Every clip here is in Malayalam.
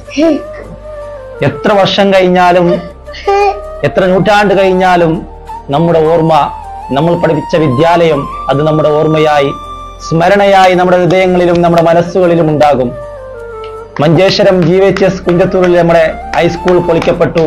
എത്ര വർഷം കഴിഞ്ഞാലും എത്ര നൂറ്റാണ്ട് കഴിഞ്ഞാലും നമ്മുടെ ഓർമ്മ നമ്മൾ പഠിപ്പിച്ച വിദ്യാലയം അത് നമ്മുടെ ഓർമ്മയായി സ്മരണയായി നമ്മുടെ ഹൃദയങ്ങളിലും നമ്മുടെ മനസ്സുകളിലും ഉണ്ടാകും മഞ്ചേശ്വരം ജി എച്ച് എസ് കുഞ്ചത്തൂരിൽ നമ്മുടെ ഹൈസ്കൂൾ പൊളിക്കപ്പെട്ടു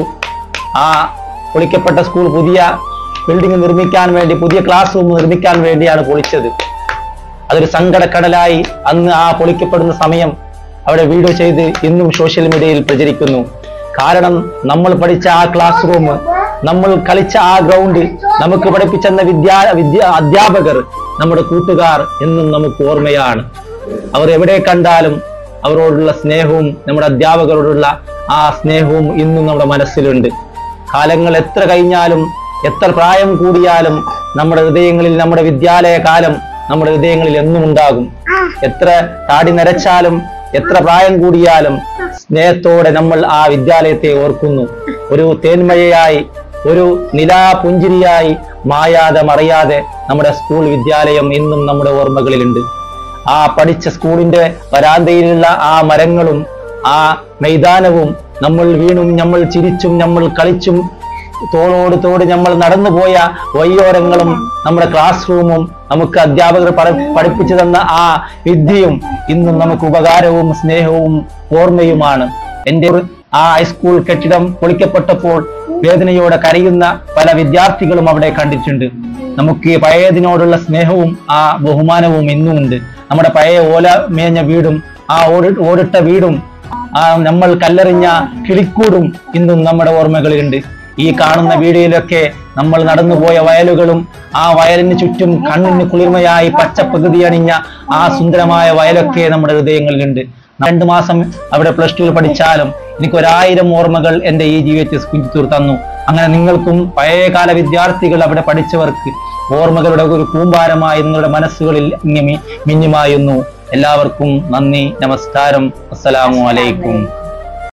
ആ പൊളിക്കപ്പെട്ട സ്കൂൾ പുതിയ ബിൽഡിംഗ് നിർമ്മിക്കാൻ വേണ്ടി പുതിയ ക്ലാസ് റൂം നിർമ്മിക്കാൻ വേണ്ടിയാണ് പൊളിച്ചത് അതൊരു സങ്കടക്കടലായി അന്ന് ആ പൊളിക്കപ്പെടുന്ന സമയം അവിടെ വീഡിയോ ചെയ്ത് ഇന്നും സോഷ്യൽ മീഡിയയിൽ പ്രചരിക്കുന്നു കാരണം നമ്മൾ പഠിച്ച ആ ക്ലാസ് റൂം നമ്മൾ കളിച്ച ആ ഗ്രൗണ്ട് നമുക്ക് പഠിപ്പിച്ചെന്ന വിദ്യാ വിദ്യ അധ്യാപകർ നമ്മുടെ കൂട്ടുകാർ എന്നും നമുക്ക് ഓർമ്മയാണ് അവർ എവിടെ കണ്ടാലും അവരോടുള്ള സ്നേഹവും നമ്മുടെ അധ്യാപകരോടുള്ള ആ സ്നേഹവും ഇന്നും നമ്മുടെ മനസ്സിലുണ്ട് കാലങ്ങൾ എത്ര കഴിഞ്ഞാലും എത്ര പ്രായം കൂടിയാലും നമ്മുടെ ഹൃദയങ്ങളിൽ നമ്മുടെ വിദ്യാലയ കാലം നമ്മുടെ ഹൃദയങ്ങളിൽ എന്നും ഉണ്ടാകും എത്ര താടി നരച്ചാലും എത്ര പ്രായം കൂടിയാലും സ്നേഹത്തോടെ നമ്മൾ ആ വിദ്യാലയത്തെ ഓർക്കുന്നു ഒരു തേന്മഴയായി ഒരു നിലാപുഞ്ചിരിയായി മായാതെ മറയാതെ നമ്മുടെ സ്കൂൾ വിദ്യാലയം ഇന്നും നമ്മുടെ ഓർമ്മകളിലുണ്ട് ആ പഠിച്ച സ്കൂളിന്റെ വരാന്തയിലുള്ള ആ മരങ്ങളും ആ മൈതാനവും നമ്മൾ വീണും നമ്മൾ ചിരിച്ചും നമ്മൾ കളിച്ചും തോളോട് തോട് നമ്മൾ നടന്നുപോയ വയ്യോരങ്ങളും നമ്മുടെ ക്ലാസ് റൂമും നമുക്ക് അധ്യാപകർ പഠി- പഠിപ്പിച്ചു തന്ന ആ വിദ്യയും ഇന്നും നമുക്ക് ഉപകാരവും സ്നേഹവും ഓർമ്മയുമാണ് എൻ്റെ ഒരു ആ ഹൈസ്കൂൾ കെട്ടിടം പൊളിക്കപ്പെട്ടപ്പോൾ വേദനയോടെ കരയുന്ന പല വിദ്യാർത്ഥികളും അവിടെ കണ്ടിട്ടുണ്ട് നമുക്ക് പഴയതിനോടുള്ള സ്നേഹവും ആ ബഹുമാനവും ഇന്നുമുണ്ട് നമ്മുടെ പഴയ ഓല മേഞ്ഞ വീടും ആ ഓടി ഓടിട്ട വീടും ആ നമ്മൾ കല്ലെറിഞ്ഞ കിളിക്കൂടും ഇന്നും നമ്മുടെ ഓർമ്മകളിലുണ്ട് ഈ കാണുന്ന വീഡിയോയിലൊക്കെ നമ്മൾ നടന്നുപോയ വയലുകളും ആ വയലിന് ചുറ്റും കണ്ണിന് കുളിർമയായി പച്ചപ്പകുതി അണിഞ്ഞ ആ സുന്ദരമായ വയലൊക്കെ നമ്മുടെ ഹൃദയങ്ങളിലുണ്ട് രണ്ടു മാസം അവിടെ പ്ലസ് ടുവിൽ പഠിച്ചാലും എനിക്ക് ഒരായിരം ഓർമ്മകൾ എന്റെ ഈ ജീവിതത്തിൽ കുഞ്ചിത്തൂർ തന്നു അങ്ങനെ നിങ്ങൾക്കും പഴയകാല വിദ്യാർത്ഥികൾ അവിടെ പഠിച്ചവർക്ക് ഓർമ്മകളുടെ ഒരു കൂമ്പാരമായി നിങ്ങളുടെ മനസ്സുകളിൽ ഇങ്ങനെ മിന്നുമായുന്നു എല്ലാവർക്കും നന്ദി നമസ്കാരം അസ്സലാമു അലൈക്കും